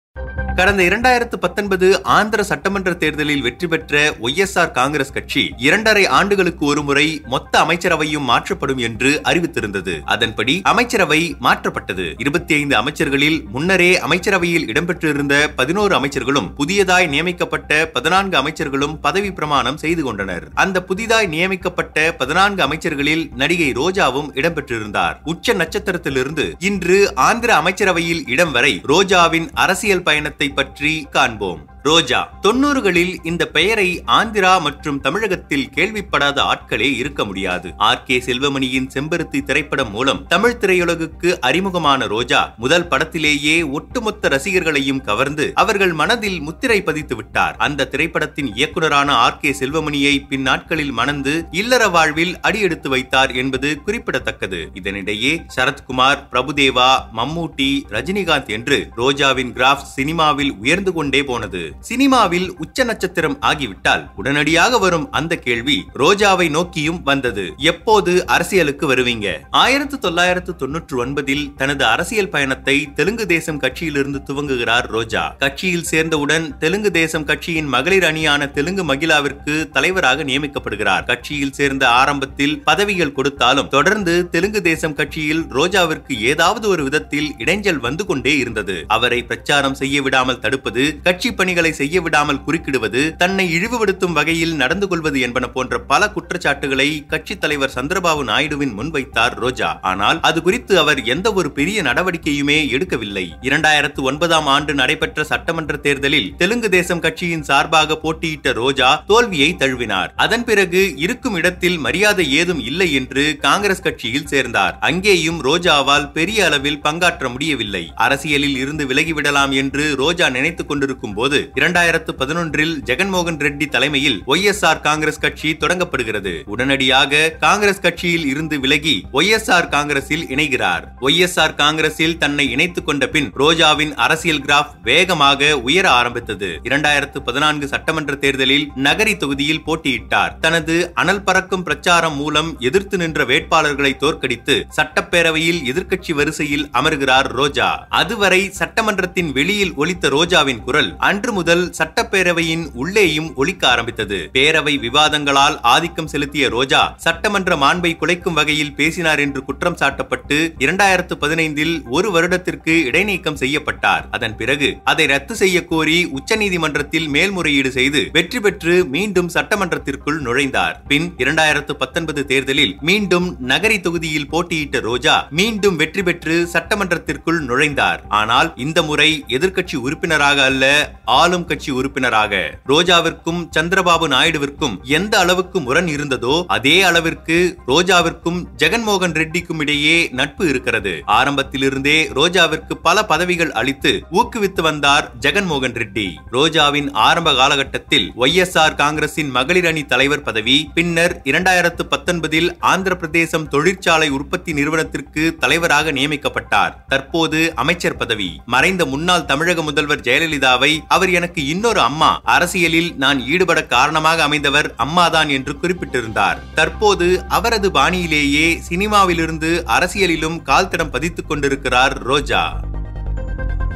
கடந்த இரண்டாயிரத்து பத்தொன்பது ஆந்திர சட்டமன்ற தேர்தலில் வெற்றி பெற்ற ஒய்எஸ்ஆர் காங்கிரஸ் கட்சி இரண்டரை ஆண்டுகளுக்கு ஒருமுறை மொத்த அமைச்சரவையும் மாற்றப்படும் என்று அறிவித்திருந்தது அதன்படி அமைச்சரவை மாற்றப்பட்டது இருபத்தி ஐந்து அமைச்சர்களில் முன்னரே அமைச்சரவையில் இடம்பெற்றிருந்த பதினோரு அமைச்சர்களும் புதியதாய் நியமிக்கப்பட்ட பதினான்கு அமைச்சர்களும் பதவி பிரமாணம் செய்து கொண்டனர் அந்த புதிதாய் நியமிக்கப்பட்ட பதினான்கு அமைச்சர்களில் நடிகை ரோஜாவும் இடம்பெற்றிருந்தார் உச்ச நட்சத்திரத்திலிருந்து இன்று ஆந்திர அமைச்சரவையில் இடம் வரை ரோஜாவின் அரசியல் பயணத்தை பற்றி காண்போம் ரோஜா தொன்னூறுகளில் இந்த பெயரை ஆந்திரா மற்றும் தமிழகத்தில் கேள்விப்படாத ஆட்களே இருக்க முடியாது ஆர் கே செல்வமணியின் செம்பருத்தி திரைப்படம் மூலம் தமிழ் திரையுலகுக்கு அறிமுகமான ரோஜா முதல் படத்திலேயே ஒட்டுமொத்த ரசிகர்களையும் கவர்ந்து அவர்கள் மனதில் முத்திரை பதித்து விட்டார் அந்த திரைப்படத்தின் இயக்குனரான ஆர் கே செல்வமணியை பின் நாட்களில் மணந்து இல்லற வாழ்வில் அடியெடுத்து வைத்தார் என்பது குறிப்பிடத்தக்கது இதனிடையே சரத்குமார் பிரபுதேவா மம்மூட்டி ரஜினிகாந்த் என்று ரோஜாவின் கிராஃப் சினிமாவில் உயர்ந்து கொண்டே போனது சினிமாவில் உச்ச நட்சத்திரம் ஆகிவிட்டால் உடனடியாக வரும் அந்த கேள்வி ரோஜாவை நோக்கியும் வந்தது எப்போது அரசியலுக்கு வருவீங்க ஆயிரத்து தொள்ளாயிரத்து தொன்னூற்று ஒன்பதில் தனது அரசியல் பயணத்தை தெலுங்கு தேசம் கட்சியிலிருந்து துவங்குகிறார் ரோஜா கட்சியில் சேர்ந்தவுடன் தெலுங்கு தேசம் கட்சியின் மகளிர் அணியான தெலுங்கு மகிழாவிற்கு தலைவராக நியமிக்கப்படுகிறார் கட்சியில் சேர்ந்த ஆரம்பத்தில் பதவிகள் கொடுத்தாலும் தொடர்ந்து தெலுங்கு தேசம் கட்சியில் ரோஜாவிற்கு ஏதாவது ஒரு விதத்தில் இடைஞ்சல் வந்து கொண்டே இருந்தது அவரை பிரச்சாரம் செய்ய விடாமல் தடுப்பது கட்சி பணிகளை செய்ய விடாமல் குறுக்கிடுவது தன்னை இழிவுபடுத்தும் வகையில் நடந்து கொள்வது என்பன போன்ற பல குற்றச்சாட்டுகளை கட்சி தலைவர் சந்திரபாபு நாயுடுவின் முன்வைத்தார் ரோஜா ஆனால் அது குறித்து அவர் எந்த ஒரு பெரிய நடவடிக்கையுமே எடுக்கவில்லை இரண்டாயிரத்து ஒன்பதாம் ஆண்டு நடைபெற்ற சட்டமன்ற தேர்தலில் தெலுங்கு தேசம் கட்சியின் சார்பாக போட்டியிட்ட ரோஜா தோல்வியை தழுவினார் அதன் பிறகு இருக்கும் இடத்தில் மரியாதை ஏதும் இல்லை என்று காங்கிரஸ் கட்சியில் சேர்ந்தார் அங்கேயும் ரோஜாவால் பெரிய அளவில் பங்காற்ற முடியவில்லை அரசியலில் இருந்து விலகிவிடலாம் என்று ரோஜா நினைத்துக் கொண்டிருக்கும் போது இரண்டாயிரத்து பதினொன்றில் ஜெகன்மோகன் ரெட்டி தலைமையில் ஒய்எஸ்ஆர் காங்கிரஸ் கட்சி தொடங்கப்படுகிறது உடனடியாக காங்கிரஸ் கட்சியில் இருந்து விலகி ஒய்எஸ்ஆர் காங்கிரஸில் இணைகிறார் ஒய்எஸ்ஆர் காங்கிரஸில் தன்னை இணைத்துக் கொண்ட பின் ரோஜாவின் அரசியல் கிராஃப் வேகமாக உயர ஆரம்பித்தது இரண்டாயிரத்து பதினான்கு சட்டமன்ற தேர்தலில் நகரி தொகுதியில் போட்டியிட்டார் தனது அனல் பறக்கும் பிரச்சாரம் மூலம் எதிர்த்து நின்ற வேட்பாளர்களை தோற்கடித்து சட்டப்பேரவையில் எதிர்க்கட்சி வரிசையில் அமர்கிறார் ரோஜா அதுவரை சட்டமன்றத்தின் வெளியில் ஒலித்த ரோஜாவின் குரல் அன்று முதல் சட்டப்பேரவையின் உள்ளேயும் ஒலிக்க ஆரம்பித்தது பேரவை விவாதங்களால் ஆதிக்கம் செலுத்திய ரோஜா சட்டமன்ற மாண்பை குலைக்கும் வகையில் பேசினார் என்று குற்றம் சாட்டப்பட்டு இரண்டாயிரத்து பதினைந்தில் ஒரு வருடத்திற்கு இடைநீக்கம் செய்யப்பட்டார் அதன் பிறகு அதை ரத்து செய்ய கோரி உச்சநீதிமன்றத்தில் மேல்முறையீடு செய்து வெற்றி பெற்று மீண்டும் சட்டமன்றத்திற்குள் நுழைந்தார் பின் இரண்டாயிரத்து பத்தொன்பது தேர்தலில் மீண்டும் நகரி தொகுதியில் போட்டியிட்ட ரோஜா மீண்டும் வெற்றி பெற்று சட்டமன்றத்திற்குள் நுழைந்தார் ஆனால் இந்த முறை எதிர்க்கட்சி உறுப்பினராக அல்ல ஆளும் கட்சி உறுப்பினராக ரோஜாவிற்கும் சந்திரபாபு நாயுடுவிற்கும் எந்த அளவுக்கு முரண் இருந்ததோ அதே அளவிற்கு ரோஜாவிற்கும் ஜெகன்மோகன் ரெட்டிக்கும் இடையே நட்பு இருக்கிறது ஆரம்பத்திலிருந்தே ரோஜாவிற்கு பல பதவிகள் அளித்து ஊக்குவித்து வந்தார் ஜெகன்மோகன் ரெட்டி ரோஜாவின் ஆரம்ப காலகட்டத்தில் ஒய்எஸ்ஆர் காங்கிரசின் மகளிர் அணி தலைவர் பதவி பின்னர் இரண்டாயிரத்து பத்தொன்பதில் ஆந்திர பிரதேசம் தொழிற்சாலை உற்பத்தி நிறுவனத்திற்கு தலைவராக நியமிக்கப்பட்டார் தற்போது அமைச்சர் பதவி மறைந்த முன்னாள் தமிழக முதல்வர் ஜெயலலிதாவை அவர் எனக்கு இன்னொரு அம்மா அரசியலில் நான் ஈடுபட காரணமாக அமைந்தவர் அம்மாதான் என்று குறிப்பிட்டிருந்தார் தற்போது அவரது பாணியிலேயே சினிமாவிலிருந்து அரசியலிலும் கால்தடம் பதித்துக் கொண்டிருக்கிறார் ரோஜா